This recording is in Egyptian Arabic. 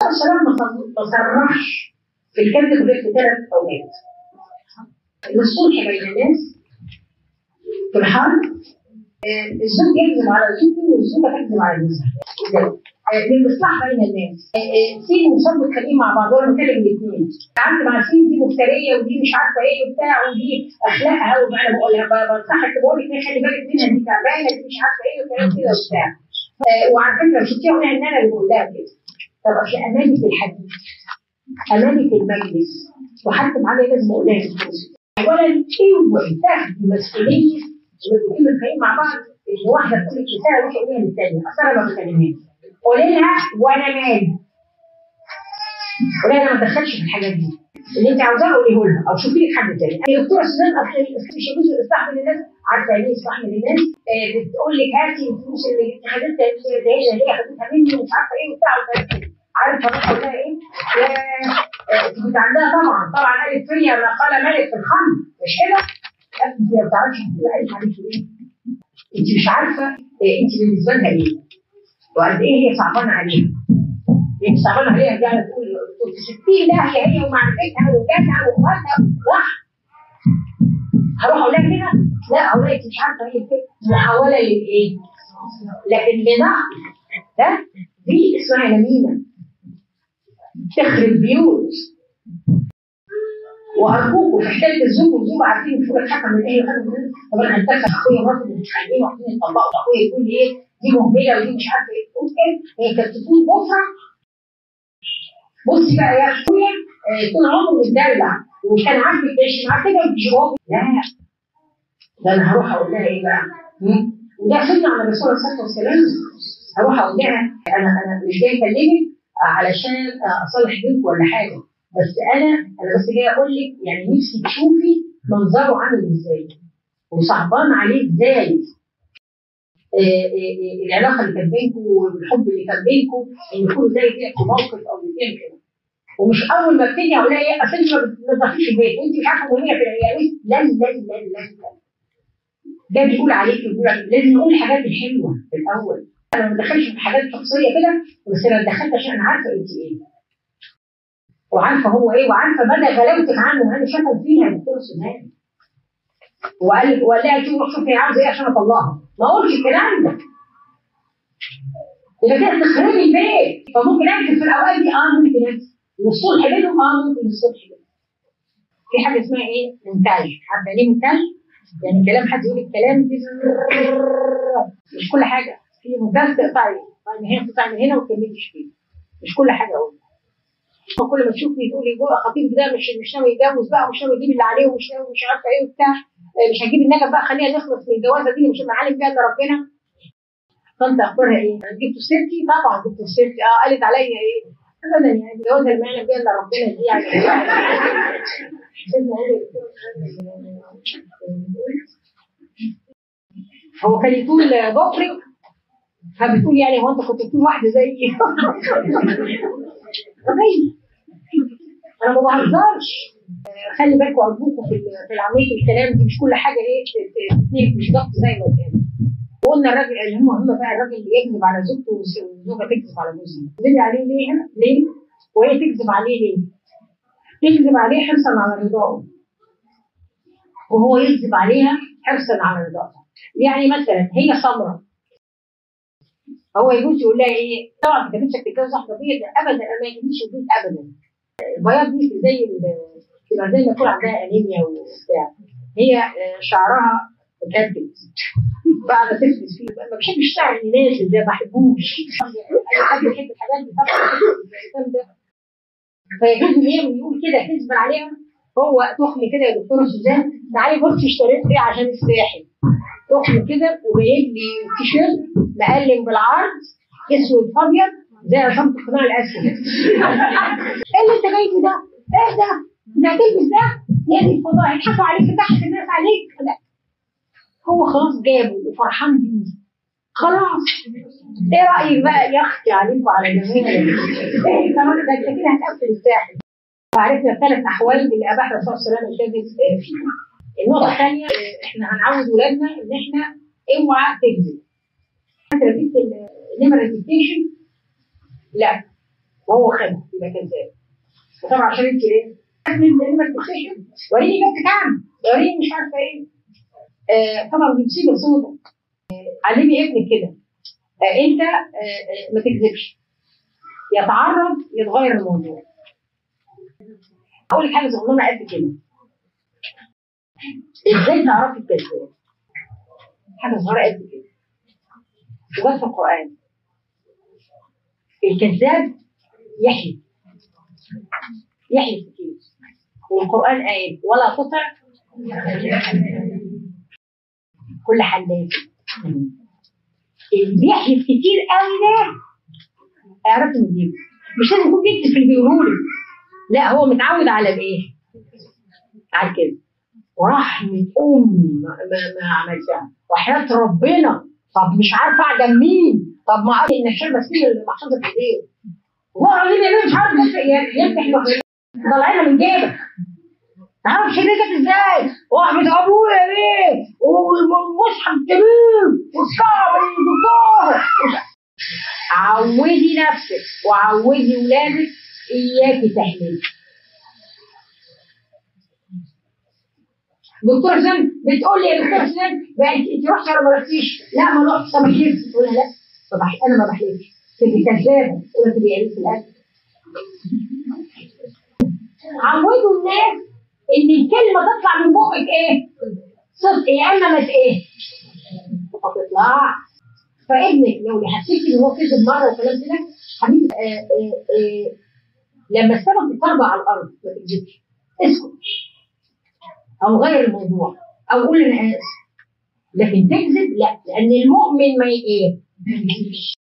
عليه السلام ما صر- ما صرحش في الكذب غير في ثلاث اوقات الصلح بين الناس في الحرب آه، الزوج يكذب على زوجته والزوجه تكذب على جوزها آه، للاصلاح بين الناس آه، آه، سين وصاد متخانقين مع بعض وانا بكلم الاثنين قعدت مع سين دي مفتريه ودي مش عارفه ايه وبتاع ودي اخلاقها وانا بقول لها ب- بنصحك بقول لك إيه، خلي بالك منها دي تعبانه دي مش عارفه ايه وكلام كده وبتاع آه، وعلى فكره شفتيها قلنا ان انا اللي بقول لها كده طب اصل امانه الحديث امانه المجلس وحتى معايا لازم اقول لها اولا اوعي تاخدي مسؤوليه وتبقي متخانقين مع بعض ان واحده تقول لك رساله وانت تقوليها للثانيه اصل انا ما بكلمهاش قولي لها وانا مالي قولي لها انا ما اتدخلش في الحاجات دي اللي انت عاوزاه قوليه لها او شوفي لك حد تاني يا دكتوره سوزان اصل مش جزء الاصلاح من الناس عارفه يعني ايه اصلاح من الناس آه، بتقول لك هاتي الفلوس اللي انت خدتها اللي هي اللي هي خدتها مني ومش عارفه ايه وبتاع وكلام كده. عارفه انا اقول لها ايه؟ يا آه، كنت عندها طبعا طبعا قالت فيا ما قال ملك في الخمر مش كده؟ لا، انت ما بتعرفش هتبقى قالت عليكي ايه؟ انت مش عارفه آه، انت بالنسبه لها ايه؟ وقد ايه هي صعبانه عليها؟ هي مش صعبانه عليها دي يعني تقول تقول في 60 ده هي هي ومعرفتها وجاتها واخواتها صح؟ هروح اقول لها كده؟ لا اقول لها انت مش عارفه هي كده محاوله للايه؟ لكن لنقد ده دي اسمها نميمه تخرب بيوت وارجوكوا في حكايه الزوج والزوجه عارفين شو الحكم من ايه وحكم من ايه طب انا هتدخل اخويا مراتي اللي متخانقين وعايزين يطلقوا اخويا يقول لي ايه دي مهمله ودي مش عارفه ايه تقول ايه هي كانت تكون بكره بصي بقى يا اخويا آه، طول عمره متدلع وكان عاجبك تعيشي معاه كده ومش راضي لا ده انا هروح اقول لها ايه بقى؟ هم؟ وده سنه على الرسول صلى الله عليه وسلم هروح اقول لها انا انا مش جاي اكلمك علشان اصلح بينك ولا حاجه بس انا انا بس جاي اقول لك يعني نفسي تشوفي منظره عامل ازاي وصعبان عليه ازاي آه، آه، آه، العلاقه اللي كانت بينكم والحب اللي كان بينكم ان يكون زي كده في موقف او الاثنين كده ومش اول ما ابتدي اقول لها ايه اصل انت ما بتنظفيش البيت وانت مش عارفه مهمه في العيال لا لا لا لا لا ده بيقول عليك بيقول عليك لازم نقول الحاجات الحلوه في الاول انا ما بدخلش في حاجات شخصيه كده بس انا اتدخلت عشان انا عارفه انت ايه وعارفه هو ايه وعارفه مدى غلاوتك عنه انا شكل فيها يا دكتور سليمان وقال وقال لها شوف شوف هي عاوزه ايه عشان اطلقها ما اقولش الكلام ده يبقى كده تخربي البيت فممكن اكتب في الاوقات دي اه ممكن اكتب والصلح بينهم اه ممكن الصلح بينهم في حاجه اسمها ايه؟ مونتاج عارفه يعني ايه مونتاج؟ يعني كلام حد يقول الكلام مش كل حاجه في مونتاج تقطعي تقطعي من هنا تقطعي من هنا وما تكمليش فيه مش كل حاجه اقول كل ما تشوفي تقولي جوه خطيب ده مش مش ناوي يتجوز بقى ومش ناوي يجيب اللي عليه ومش ناوي مش عارفه ايه وبتاع آه، مش هجيب النجف بقى خلينا نخلص من الجوازه دي اللي مش معلم بيها الا ربنا فانت اخبارها ايه؟ جبتوا سيرتي؟ طبعا جبتوا سيرتي اه قالت عليا ايه؟ ابدا يعني الجوازه اللي معلم بيها الا ربنا دي يعني هو كان يقول بكرك فبتقول يعني هو انت كنت بتقول واحده زيي غبية. انا ما بهزرش خلي بالكم ارجوكم في ال- في عمليه الكلام دي مش كل حاجه ايه ت- ت- تتنقل مش ضغط زي ما قلنا وقلنا الراجل المهم بقى الراجل اللي يكذب على زوجته والزوجه تكذب على جوزها تكذب عليه ليه هنا؟ ليه؟ وهي تكذب عليه ليه؟ تكذب عليه حرصا على رضاه وهو يكذب عليها حرصا على رضاها يعني مثلا هي سمراء هو يجوز يقول لها ايه طبعا انت نفسك تتجوز واحده بيض ابدا ما يجيش البيض ابدا البياض دي زي ال- تبقى زي ما يكون عندها انيميا وبتاع هي آه، شعرها مكتل بعد تفلس فيه ما بحبش الشعر اللي نازل ده ما بحبوش اي حد يحب الحاجات دي طبعا الانسان ده فيجوز ان هي يقول كده كذب عليها هو تخن كده يا دكتوره سوزان تعالي بصي اشتريت ايه عشان الساحل تخن كده وجايب لي تيشيرت مقلم بالعرض اسود ابيض زي عصام القناع الاسود ايه اللي انت جايبه ده؟ ايه ده؟ انت هتلبس ده؟ يا دي الفضاء يضحكوا عليك تضحك الناس عليك لا هو خلاص جابه وفرحان بيه خلاص ايه رايك بقى يا اختي عليكم على جميع ايه كمان ده انت كده هتقفل الساحل فعرفنا الثلاث احوال اللي اباح الرسول صلى الله عليه وسلم الكذب آه، فيها النقطه الثانيه آه، احنا هنعود ولادنا ان احنا اوعى تكذب انت لبست النمره ديكتيشن لا وهو خدها يبقى كذاب وطبعا عشان انت ايه؟ من ما تبخشي وريني جبت كام وريني مش عارفه ايه آه طبعا دي مصيبه سودة آه علمي ابنك كده آه انت آه آه ما تكذبش يتعرض يتغير الموضوع اقول لك حاجه صغننه قد كده ازاي تعرفي الكذاب حاجه صغيره قد كده وجت في القران الكذاب يحيي يحيي كتير والقران قال ولا تطع كل حلاف اللي بيحلف كتير قوي ده اعرف انه بيكذب مش لازم يكون بيكذب في اللي بيقولوا له لا هو متعود على الايه؟ على الكذب ورحمة أمي ما, ما, ما عملتها وحياة ربنا طب مش عارفة أعدم مين طب ما أعرف إن الشربة فيه اللي محطوطة في إيديه هو قال لي مش عارف يفتح طلعنا من جيبك تعرف شركة ازاي واحمد ابويا ليه والمصحف الكبير والصعب الدكتور عودي نفسك وعودي ولادك اياكي تحملي دكتور سن بتقول لي يا دكتور سن انت رحتي ولا ما رحتيش؟ لا ما رحتش طب حلفت تقول لها لا طب انا ما بحلفش تبقي كذابه تقول تبقي قليله الاكل عودوا الناس ان الكلمه تطلع من بقك ايه؟ صدق يا اما ما ايه؟ ما تطلعش فابنك لو حسيت ان هو كذب مره وكلام كده حبيبي آه آه آه لما السمك يتربى على الارض ما تكذبش اسكت او غير الموضوع او قول انا اسف لكن تكذب لا لان المؤمن ما ايه؟ ما يكذبش